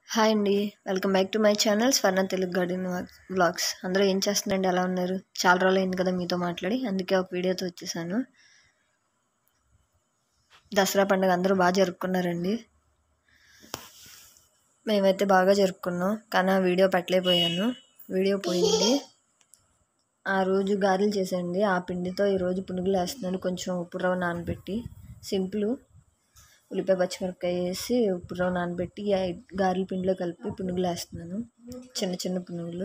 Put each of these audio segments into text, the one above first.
hi అండి welcome back to my channel Swarna Telugu garden vlogs అందరూ ఏం చేస్తున్నారండి ఎలా ఉన్నారు చాలా రోజులు అయింది కదా మీతో మాట్లాడి అందుకే ఒక వీడియోతో వచ్చేసాను దసరా పండుగ అందరూ బాగా జరుపుకున్నారండి మేమైతే బాగా జరుపుకున్నాం కానీ ఆ వీడియో పెట్టలేకపోయాను వీడియో పోయింది ఆ రోజు గారెలు చేశానండి ఆ పిండితో ఈరోజు పునుగులు వేస్తున్నాను కొంచెం ఉప్పు రవ్వ నానబెట్టి సింపుల్ ఉల్లిపాయ పచ్చిమిరపకాయ వేసి ఉప్పు రవ్వ నానబెట్టి ఆ గారెల పిండిలో కలిపి పునుగులు వేస్తున్నాను చిన్న చిన్న పునుగులు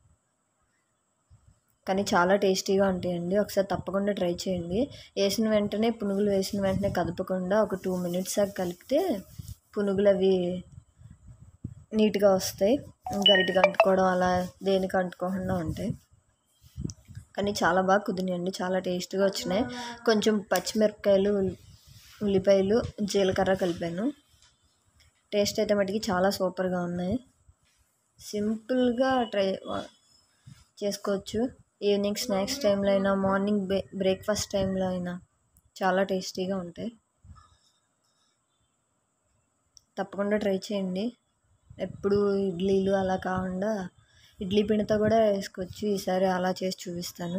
కానీ చాలా టేస్టీగా ఉంటాయండి ఒకసారి తప్పకుండా ట్రై చేయండి వేసిన వెంటనే పునుగులు వేసిన వెంటనే కదపకుండా ఒక టూ మినిట్స్ కలిపితే పునుగులు అవి నీట్గా వస్తాయి గరిటగా అంటుకోవడం అలా దేనికి అంటుకోకుండా ఉంటాయి కానీ చాలా బాగా కుదిరినాయండి చాలా టేస్ట్గా వచ్చినాయి కొంచెం పచ్చిమిరపకాయలు ఉల్లిపాయలు జీలకర్ర కలిపాను టేస్ట్ అయితే మటుకి చాలా సూపర్గా ఉన్నాయి సింపుల్గా ట్రై చేసుకోవచ్చు ఈవినింగ్ స్నాక్స్ టైంలో అయినా మార్నింగ్ బ్రే బ్రేక్ఫాస్ట్ టైంలో అయినా చాలా టేస్టీగా ఉంటాయి తప్పకుండా ట్రై చేయండి ఎప్పుడు ఇడ్లీలు అలా కాకుండా ఇడ్లీ పిండితో కూడా వేసుకోవచ్చు ఈసారి అలా చేసి చూపిస్తాను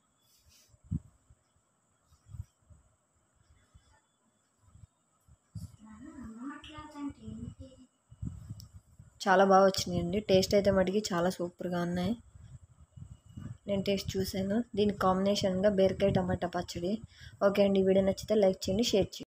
చాలా బాగా వచ్చినాయండి టేస్ట్ అయితే మటుకి చాలా సూపర్గా ఉన్నాయి నేను టేస్ట్ చూశాను దీనికి కాంబినేషన్గా బీరకాయ టమాటా పచ్చడి ఓకే అండి వీడియో నచ్చితే లైక్ చేయండి షేర్ చేయండి